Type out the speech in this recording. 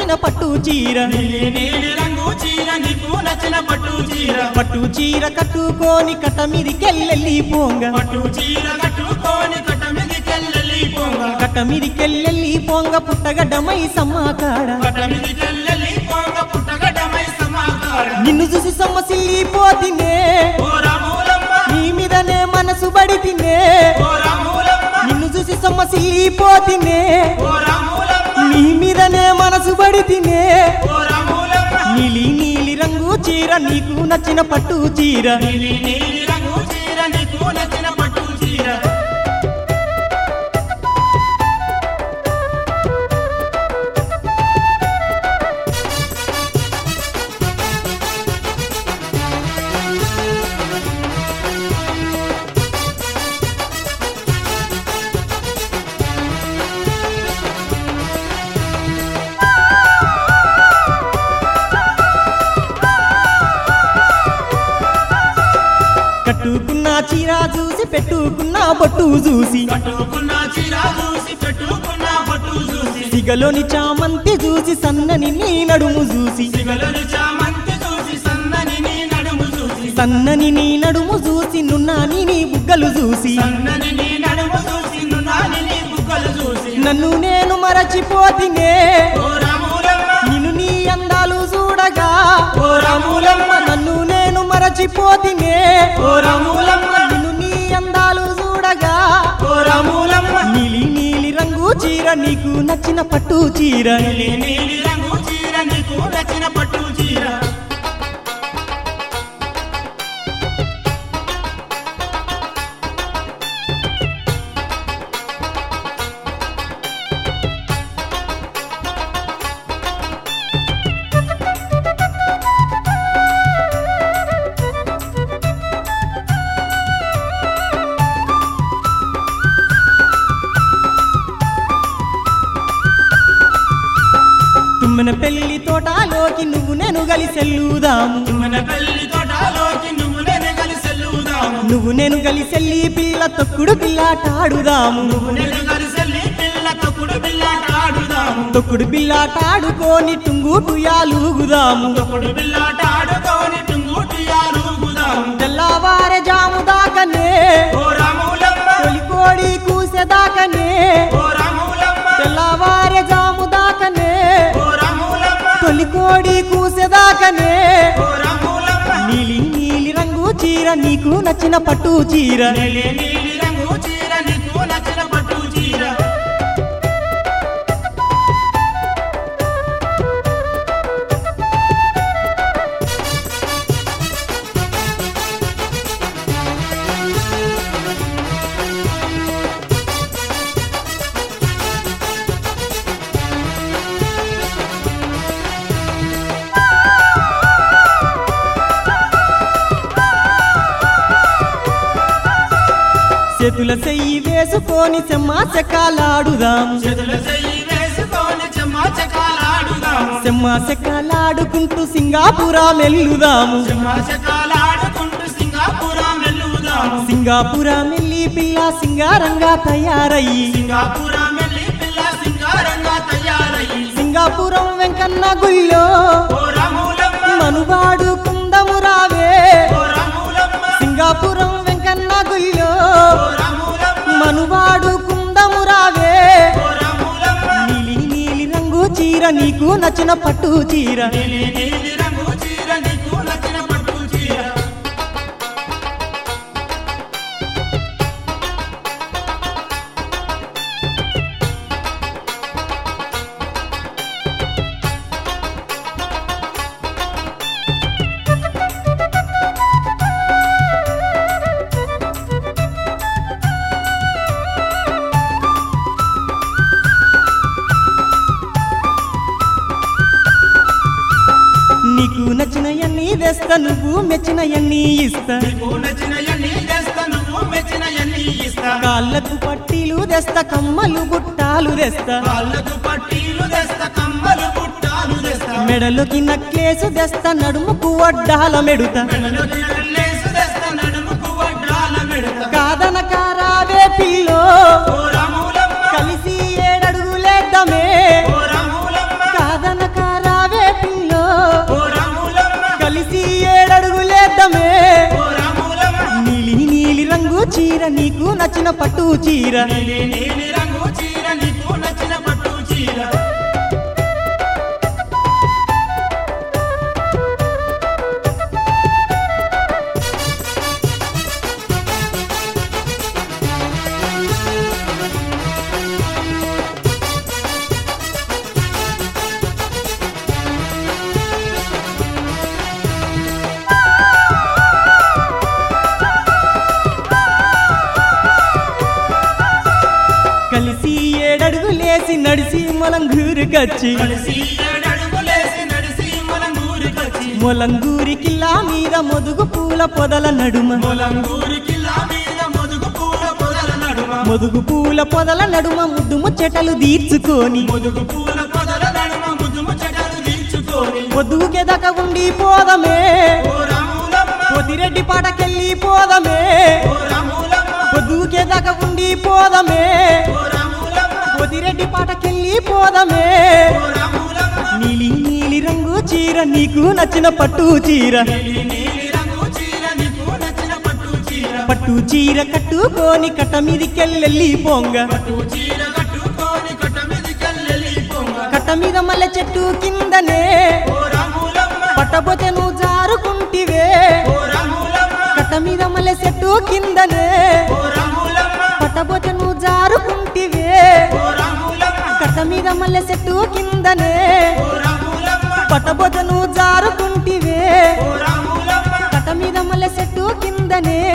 నచ్చిన పట్టు చీర నీలి నీలి రంగు చీర నీకు నచ్చిన పట్టు చీర పట్టు చీర కట్టుకొని కట్ట మీదికెళ్ళెళ్ళి పోంగ పట్టు చీర కట్టుకొని కట్ట మీదికెళ్ళి పోంగ కట్ట మీదికెళ్ళెళ్ళి పోంగ పుట్టగడ్డమై సమ్మాకాడ కట్ట మీదికెళ్ళి పోంగ పుట్టగడ్డమై సమాకార నిన్ను చూసి సొమ్మసిల్లిపోతినే ఓ రామూలమ్మ నీ మీదనే మనసు బడితినే ఓ రామూలమ్మ నిన్ను చూసి సొమ్మసిల్లిపోతినే ఓ రామూలమ్మ నీ మీదనే మనసు బడితినే ఓ రామూలమ్మ నీలి నీలి రంగు చీర నీకు నచ్చిన పట్టు చీర నీలి నీలి రంగు చీర నీకు నచ్చిన పట్టు చీర కట్టుకున్న చీర చూసి పెట్టుకున్న బొట్టు చూసి కట్టుకున్న చీర చూసి పెట్టుకున్న పట్టు చూసి సిగలోని చామంతి చూసి సన్నని నీ నడుము చూసి సిగలను చామంతి చూసి సన్నని నీ నడుము చూసి సన్నని నీ నడుము చూసి నున్నాని నీ బుగ్గలు చూసి సన్నని నీ నడుము చూసి నున్నాని నీ బుగ్గలు చూసి నన్ను నేను మరచిపోతినే ఓ రామూలమ్మ నిన్ను నీ అందాలు చూడగా ఓ రామూలమ్మ నన్ను నేను మరచిపోతినే ఓ రామూలమ్మ నిన్ను నీ అందాలు చూడగా ఓ రామూలమ్మ నీలి నీలి రంగు చీర నీకు నచ్చిన పట్టు చీర నీలి నీలి రంగు చీర నీకు నచ్చిన పట్టు చీర తుమ్మిన పెళ్లి తోటలోకి నువ్వు నేను కలిసెల్లుదాము మన పెళ్లి తోటలోకి నువ్వు నేను కలిసి వెళ్ళుదాము నువ్వు నేను కలిసెల్లి పిల్ల తొక్కుడు పిల్లాటాడుదాము నువ్వు నేను కలిసి వెళ్ళి పిల్ల తొక్కుడు బిల్లాట ఆడుదాము తొక్కుడు బిల్లాటాడుకొని టుంగు టుయాలుగుదాము తొక్కుడు బిల్లాట ఆడుకొని టుంగుటియాలుగుదాము తెల్లవారే జాము దాకనే ఓ రామూలమ్మ తొలి కోడి కూసెదాకనే ఓ రామూలమ్మ తెల్లవారే జాము దాకనే ఓ రామూలమ్మ తొలి కోడి కూసెదాకనే ఓ రామూలమ్మ నీలి నీలి రంగు చీర నీకు నచ్చిన పట్టు చీర నీలి నీలి రంగు చీర నీకు నచ్చిన పట్టు చీర చేతుల చెయ్యి వేసుకొని చెమ్మా చెక్కాలాడుదాము చేతుల చెయ్యి వేసుకొని చెమ్మా చకాలాడుదాము చెమ్మా చెక్కాలాడుకుంటూ సింగాపురా మెల్లుదాము చెమ్మా చకాలాడుకుంటూ సింగాపురం వెళ్ళుదాము సింగాపురా మెల్లి పిల్ల సింగారంగా తయారయ్యి సింగాపురం వెళ్ళి పిల్ల సింగారంగా తయారయ్యి సింగాపురం వెంకన్న గుళ్ళో ఓ రామూలమ్మ మనువాడు కుందము రావే ఓ రామూలమ్మ సింగాపురం వెంకన్న గుళ్ళో ఓ రామూలమ్మ మనువాడు కుందము రావే ఓ రామూలమ్మ నీలి నీలి రంగు చీర నీకు నచ్చిన పట్టు చీర నీలి నీలి రంగు చీర నీకు నచ్చిన పట్టు చీర నీకు నచ్చిన ఎన్ని తెస్తా నువ్వు మెచ్చిన ఎన్ని ఇస్తా నీకు నచ్చిన ఎన్ని తెస్తా నువ్వు మెచ్చిన ఎన్ని ఇస్తా కాళ్ళకు పట్టీలు తెస్తా కమ్మలు బుట్టాలు తెస్తా కాళ్ళకు పట్టీలు తెస్తా కమ్మలు పుట్టాలు తెస్తా మెడలోకి నక్లేసు తెస్తా నడుముకు వడ్డాల మెడుతా మెడలోకి నల్లేసు తెస్తా నడుముకు వడ్డాల మెడతా కాదనక రావే పిల్లో ఓ రామూలమ్మ కలిసి ఏడడుగులేద్దామే ఓ రామూలమ్మ కాదనక చీర నీకు నచ్చిన పట్టు చీర నీలి నీలి రంగు చీర నీకు నచ్చిన పట్టు చీర కలిసి ఏడడుగులేసి నడిసి మొలంగూరు కచ్చి కలిసి ఏడడుగులేసి నడిసి మనం ఊరికొచ్చి మొలంగూరి కిల్లా మీద మొదుగు పూల పొదల నడుమ మొలంగూరి కిల్లా మీద మొదుగు పూల పొదల నడుమ మొదుగు పూల పొదల నడుమ ముద్దు ముచ్చటలు తీర్చుకొని ముదుగు పూల పొదల నడుమ ముదుము చెడలు తీర్చుకొని పొద్దుకెదక ఉండి పోదమే ఓ రాములమ్మ పొదిరెడ్డి పాటకెళ్ళి పోదమే ఓ రాములమ్మ పొద్దుకెదక ఉండి పోదమే ఓ రాములమ్మ పొదిరెడ్డి పాటకెళ్ళి పోదమే ఓ రాములమ్మ నీలి నీలి రంగు చీర నీకు నచ్చిన పట్టు చీర నీలి నీలి రంగు చీర నీకు నచ్చిన పట్టు చీర పట్టు చీర కట్టుకొని కట్ట మీదికెళ్ళి పొంగ పట్టు చీర కట్టుకొని కట్ట మీదకెళ్ళి పొంగ కట్ట మీద మల్లె చెట్టు కిందనే ఓ రాములమ్మ పట్టబోతే నువ్వు జారుకుంటివే ఓ రాములమ్మ కట్ట మీద మల్లె చెట్టు కిందనే ఓ రాములమ్మ పట్టబోతే నువ్వు జారుకుంటివే ఓ రాములమ్మ కట్ట మీద మల్లె చెట్టు కిందనే ఓ రాములమ్మ పట్టబోతే నువ్వు జారుకుంటివే ఓ రాములమ్మ కట్ట మీద మల్లె చెట్టు కిందనే